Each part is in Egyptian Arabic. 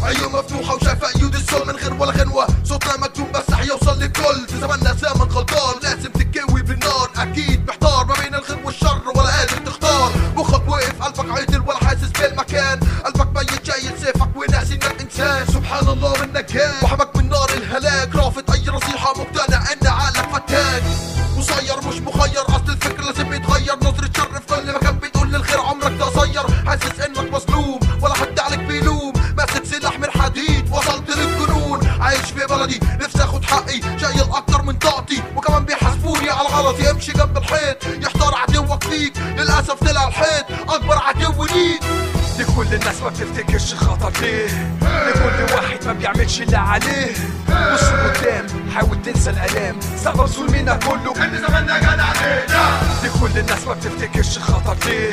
عيون مفتوحة وشايفة ايود السول من غير ولا غنوة صوتنا مكتوب بس يوصل للكل في زماننا زمن غلطان لازم تتكوي بالنار اكيد محتار ما بين الخير والشر ولا قادر تختار مخك وقف قلبك عيطل ولا حاسس بالمكان قلبك ميت شايل سيفك وناسي انك انسان سبحان الله منك كان وحمك من نار الهلاك رافض اي نصيحة مقتنع ان عقلك فتان قصير مش مخير اصل الفكر لازم يتغير نظرة شر في كل مكان بتقول للخير عمرك ده قصير حاسس انك مظلوم ولا حد عليك بيلوم ماسك سلاح من حديد وصلت للجنون عايش في بلدي نفسي اخد حقي شايل اكتر من طاقتي وكمان بيحاسبوني على غلطي امشي جنب الحيط يحتار عدوك فيك للاسف طلع الحيط اكبر عدو ليك لكل الناس ما بتفتكرش خطر ليه لكل واحد ما بيعملش اللي عليه بص قدام حاول تنسى الالام سبب ظلمنا كله ان زماننا جانا علينا لكل الناس ما بتفتكرش خطر ليه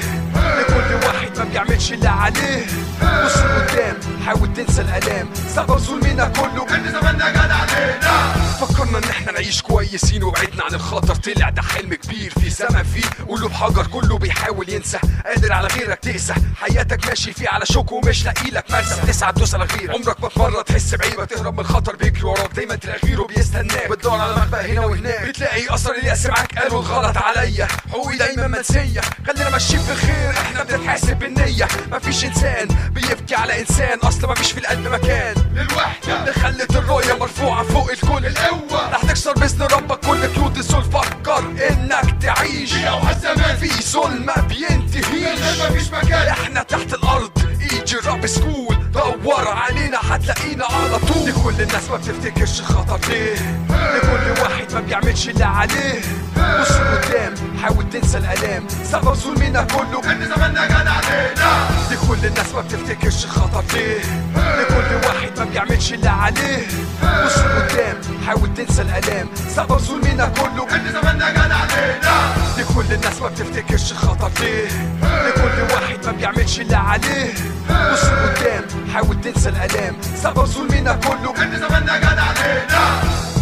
لكل واحد ما بيعملش اللي عليه بص قدام حاول تنسى الالام سبب ظلمنا كله ان زماننا جانا علينا فكرنا ان احنا نعيش كويسين وبعدنا عن الخطر طلع ده حلم كبير في زمن فيه قلوب حجر كله بيحاول ينسى قادر على غيرك تقسى حياتك ماشي فيه على شوك ومش لاقي لك مرسى تسعى تدوس على غيرك عمرك ما تمرة تحس بعيبة تهرب من الخطر بيجري وراك دايما تلاقي غيره بيستناك بتدور على مخبأ هنا وهناك بتلاقي اثر اليأس معاك قالوا الغلط عليا حقوقي دايما منسية خلينا ماشيين بخير احنا بنتحاسب بالنية مفيش انسان بيبكي على انسان اصلا مفيش في القلب مكان للوحدة اللي خلت الرؤية مرفوعة فوق الكل القوة رح تكسر بإذن ربك كل قيود الظلم فكر انك تعيش او حسامات في ظلم ما بينتهيش مفيش مكان احنا تحت الارض ايجي راب سكول دور علينا هتلاقينا على طول لكل الناس ما بتفتكرش خطر ليه لكل واحد ما بيعملش اللي عليه بص قدام حاول تنسى الالام سبب ظلمنا كله ان زماننا جانا علينا لكل الناس ما بتفتكرش خطر ليه لكل واحد ما بيعملش اللي عليه بص قدام حاول تنسى الالام سبب ظلمنا كله ان زماننا جانا علينا لكل الناس ما بتفتكرش خطر ليه لكل واحد ما بيعملش اللي عليه بص قدام حاول تنسى الالام سبب ظلمنا كله ان زماننا جانا علينا